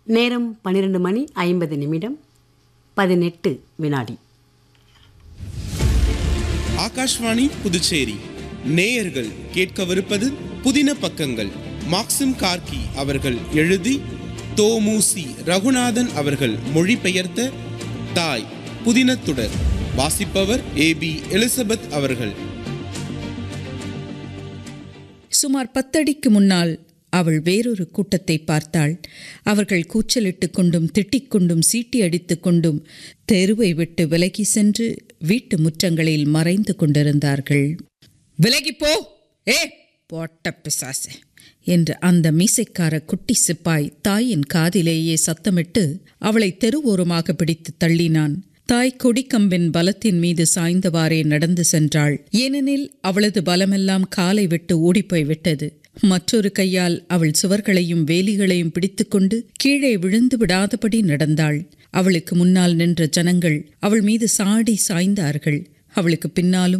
நேரம் பன்னிரண்டு மணி ஐம்பது நிமிடம் பதினெட்டு வினாடி ஆகாஷ்வாணி புதுச்சேரி நேயர்கள் கேட்கவிருப்பது புதின பக்கங்கள் மாக்சிம் கார்கி அவர்கள் எழுதி தோமுசி ரகுநாதன் அவர்கள் மொழிபெயர்த்த தாய் புதினத்துடர் வாசிப்பவர் ஏ பி எலிசபெத் அவர்கள் சுமார் பத்தடிக்கு முன்னால் அவள் வேறொரு கூட்டத்தை பார்த்தாள் அவர்கள் கூச்சலிட்டுக் கொண்டும் திட்டிக் கொண்டும் சீட்டி அடித்துக் கொண்டும் தெருவை விட்டு விலகி சென்று வீட்டு முற்றங்களில் மறைந்து கொண்டிருந்தார்கள் விலகி போ ஏ போட்ட பிசாசு என்று அந்த மீசைக்கார குட்டி சிப்பாய் தாயின் காதிலேயே சத்தமிட்டு அவளை தெருவோரமாக பிடித்து தள்ளினான் தாய் கொடிக்கம்பின் பலத்தின் மீது சாய்ந்தவாறே நடந்து சென்றாள் ஏனெனில் அவளது பலமெல்லாம் காலை விட்டு ஓடிப்போய் விட்டது மற்றொரு கையால் அவள் சுவர்களையும் வேலிகளையும் பிடித்துக்கொண்டு கீழே விழுந்து விடாதபடி நடந்தாள் அவளுக்கு முன்னால் நின்ற ஜனங்கள் அவள் மீது சாடி சாய்ந்தார்கள் அவளுக்கு பின்னாலும்